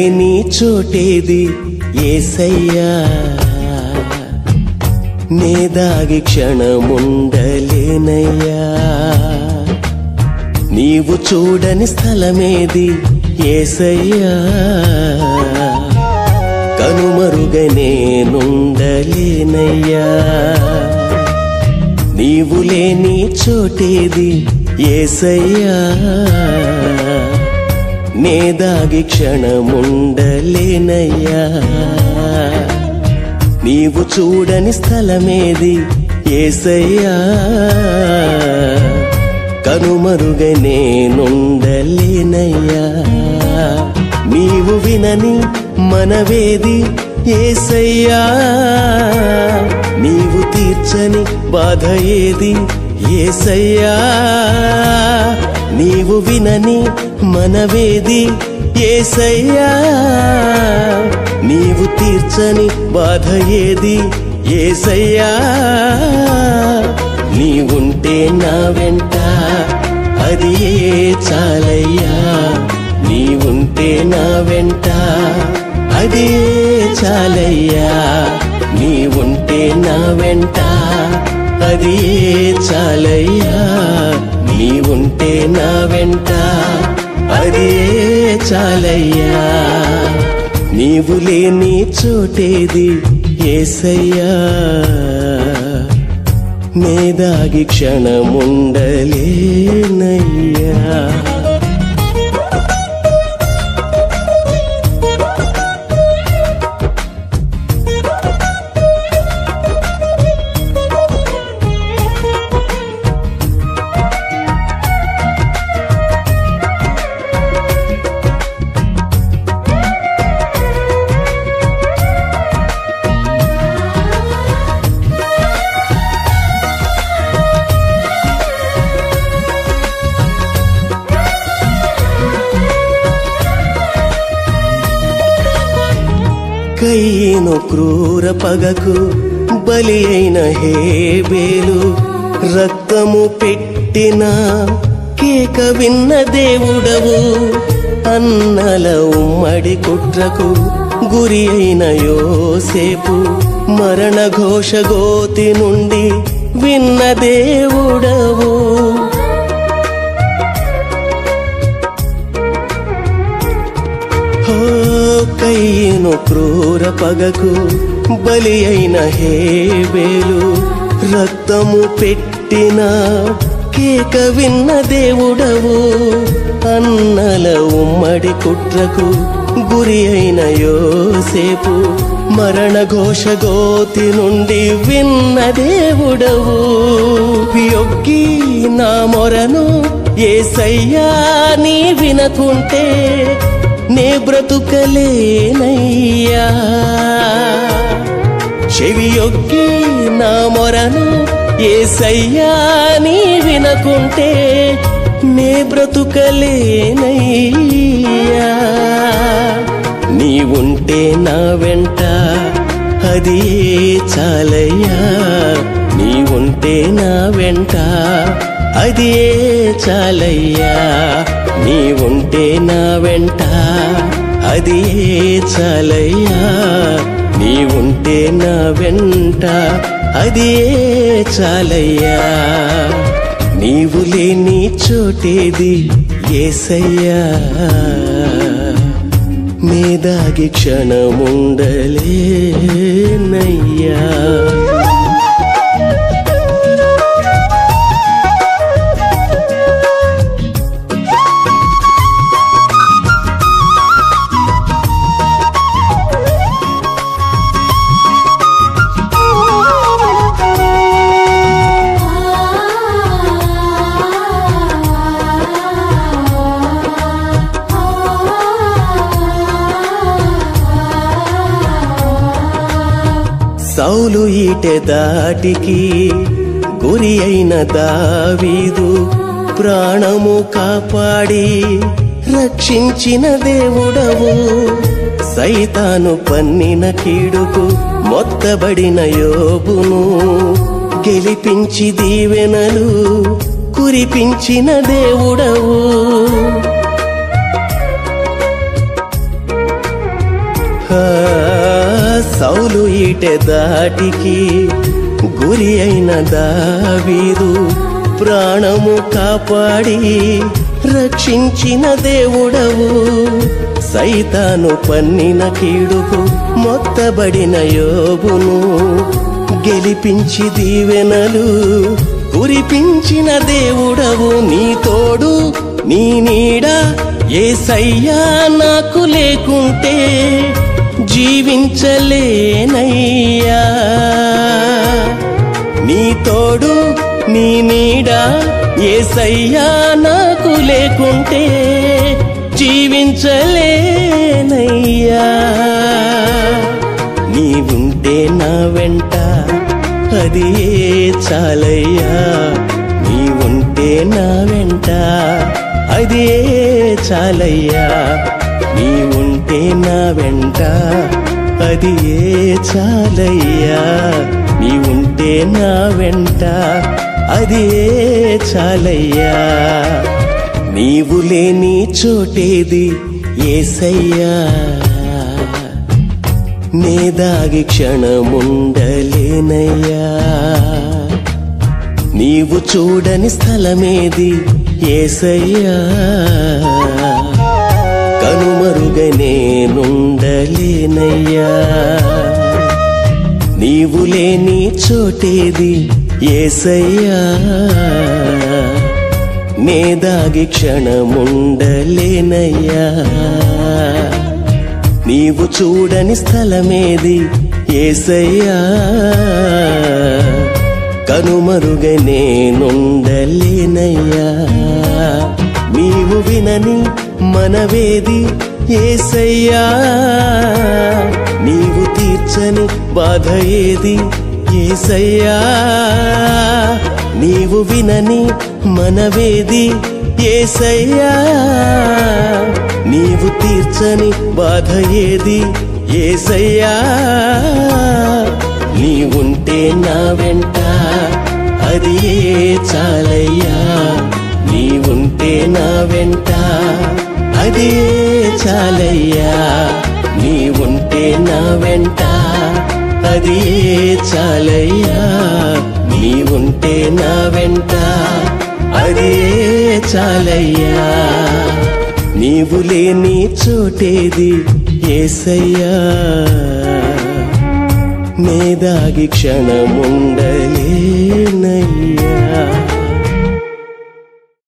లేని చోటేది ఏసయ్యా నే దాగి క్షణముండలేనయ్యా నీవు చూడని స్థలమేది ఏసయ్యా కనుమరుగనేనుండలేనయ్యా నీవు లేని చోటేది ఏసయ్యా నే దాగి క్షణముండలేనయ్యా నీవు చూడని స్థలమేది ఏసయ్యా కనుమరుగై నేనుండలేనయ్యా నీవు వినని మనవేది ఏసయ్యా నీవు తీర్చని బాధ ఏది ఏసయ్యా నీవు వినని మనవేది ఏసయ్యా నీవు తీర్చని బాధ ఏది ఏసయ్యా నీవుంటే నా వెంట అది ఏ చాలయ్యా నీవుంటే నా వెంట అది ఏ చాలయ్యా నీవుంటే నా వెంట అది ఏ చాలయ్యా నీవుంటే నా వెంట అది ఏ చాలయ్యా నీవు లేని చోటేది ఏసయ్యా నే దాగి క్షణముండలేనయ్యా కయ్యను క్రూర పగకు బలి అయిన హేబేలు రక్తము పెట్టిన కేక విన్న దేవుడవు అన్నల ఉమ్మడి కుట్రకు గురి అయిన యోసేపు మరణ ఘోష గోతి నుండి విన్న దేవుడవు హో కయ్యను క్రూర పగకు బలి అయిన హేబేలు రక్తము పెట్టిన కేక విన్న దేవుడవు అన్నల ఉమ్మడి కుట్రకు గురి అయిన యోసేపు మరణ ఘోష గోతి నుండి విన్న దేవుడవు యొగ్గి నా మొరను ఏసయ్యా నీ వినకుంటే నే బ్రతుకలేనయ్యా చెవియొగ్గి నా మొరను ఏసయ్యా నీ వినకుంటే నే బ్రతుకలేనయ్యా నీవుంటే నా వెంట అది చాలయ్యా నీవుంటే నా వెంట అది చాలయ్యా నీవుంటే నా వెంట అది చాలయ్యా నీవుంటే నా వెంట అది చాలయ్యా నీవు లేని చోటేది ఏసయ్యా మేదాగి క్షణముండలేనయ్యా సౌలు ఈటె దాటికి గురి అయిన దావీదు ప్రాణము కాపాడి రక్షించిన దేవుడవు సైతాను పన్నిన కీడుకు మొత్తబడిన యోబును గెలిపించి దీవెనలు కురిపించిన దేవుడవు ఆ, సౌలు ఈటె దాటికి గురి అయిన దావీదు ప్రాణము కాపాడి రక్షించిన దేవుడవు సైతాను పన్నిన కీడుకు మొత్తబడిన యోబును గెలిపించి దీవెనలు కురిపించిన దేవుడవు నీ తోడు నీ నీడ ఏ సయ్యా నాకు లేకుంటే జీవించలేనయ్యా నీ తోడు నీ నీడ ఏ సయ్యా నాకు లేకుంటే జీవించలేనయ్యా నీవుంటే నా వెంట అది ఏ చాలయ్యా నీవుంటే నా వెంట అది ఏ చాలయ్యా నీవుంటే నా వెంట అది ఏ చాలయ్యా నీవుంటే నా వెంట అది ఏ చాలయ్యా నీవు లేని చోటేది ఏసయ్యా నే దాగి క్షణముండలేనయ్యా నీవు చూడని స్థలమేది ఏసయ్యా కనుమరుగనే నుండలేనయ్యా నీవు లేని చోటేది ఏసయ్యా నే దాగి క్షణముండలేనయ్యా నీవు చూడని స్థలమేది ఏసయ్యా కనుమరుగనే నుండలేనయ్యా నీవు వినని మనవేది ఏసయ్యా నీవు తీర్చని బాధ ఏది ఏసయ్యా నీవు వినని మనవేది ఏసయ్యా నీవు తీర్చని బాధ ఏది ఏసయ్యా నీవుంటే నా వెంట అది ఏ చాలయ్యా నీవుంటే నా వెంట అది ఏ చాలయ్యా నీవుంటే నా వెంట అది ఏ చాలయ్యా నీవుంటే నా వెంట అది ఏ చాలయ్యా నీవు లేని చోటేది ఏసయ్యా నే దాగి క్షణముండలేనయ్యా